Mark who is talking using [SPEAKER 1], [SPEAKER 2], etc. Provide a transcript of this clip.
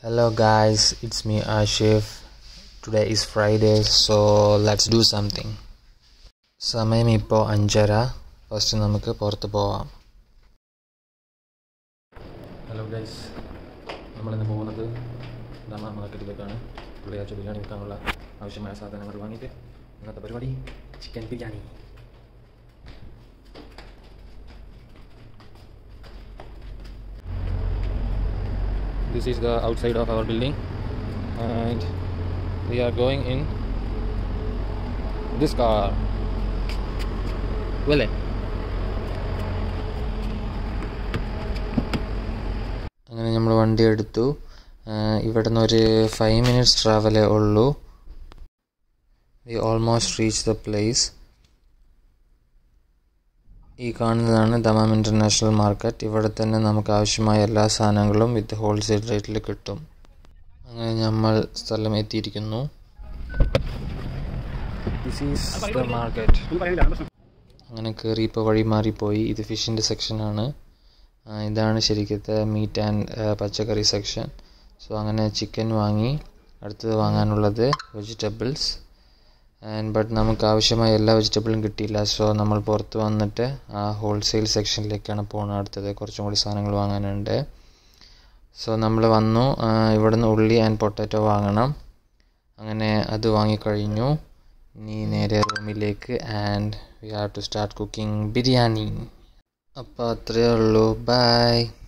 [SPEAKER 1] Hello guys, it's me Ashif. Today is Friday, so let's do something. സമയം ഇപ്പോൾ അഞ്ചര first നമുക്ക് പുറത്ത് പോവാം ഹലോ ഗൈസ് നമ്മളിന്ന് പോകുന്നത് ദാമ മാർക്കറ്റിലേക്കാണ് വെള്ളിയാഴ്ച ബിരിയാണി വെക്കാനുള്ള ആവശ്യമായ സാധനങ്ങൾ വാങ്ങിയിട്ട് ഇന്നത്തെ പരിപാടി chicken biryani this is the outside of our building and we are going in this car well അങ്ങനെ നമ്മൾ വണ്ടി എടുത്തു ഇവിടെ നിന്ന് ഒരു ഫൈവ് മിനിറ്റ്സ് ട്രാവലേ ഉള്ളൂ we almost reach the place ഈ കാണുന്നതാണ് ദമാം ഇൻ്റർനാഷണൽ മാർക്കറ്റ് ഇവിടെ തന്നെ നമുക്ക് ആവശ്യമായ എല്ലാ സാധനങ്ങളും വിത്ത് ഹോൾസെയിൽ റേറ്റിൽ കിട്ടും അങ്ങനെ നമ്മൾ സ്ഥലം എത്തിയിരിക്കുന്നു ദിസ് ഈസ് ദ മാർക്കറ്റ് അങ്ങനെ കയറി ഇപ്പോൾ വഴി മാറിപ്പോയി ഇത് ഫിഷിൻ്റെ സെക്ഷനാണ് ഇതാണ് ശരിക്കത്തെ മീറ്റ് ആൻഡ് പച്ചക്കറി സെക്ഷൻ സോ അങ്ങനെ ചിക്കൻ വാങ്ങി അടുത്തത് വാങ്ങാനുള്ളത് വെജിറ്റബിൾസ് ആൻഡ് ബട്ട് നമുക്ക് ആവശ്യമായ എല്ലാ വെജിറ്റബിളും കിട്ടിയില്ല സോ നമ്മൾ പുറത്ത് വന്നിട്ട് ആ ഹോൾസെയിൽ സെക്ഷനിലേക്കാണ് പോകുന്നത് അടുത്തത് കുറച്ചും കൂടി സാധനങ്ങൾ വാങ്ങാനുണ്ട് സോ നമ്മൾ വന്നു ഇവിടെ നിന്ന് ഉള്ളി ആൻഡ് പൊട്ടാറ്റോ വാങ്ങണം അങ്ങനെ അത് വാങ്ങിക്കഴിഞ്ഞു ഇനി നേരെ റൂമിലേക്ക് and we have to start cooking biryani അപ്പോൾ അത്രയേ ഉള്ളൂ ബൈ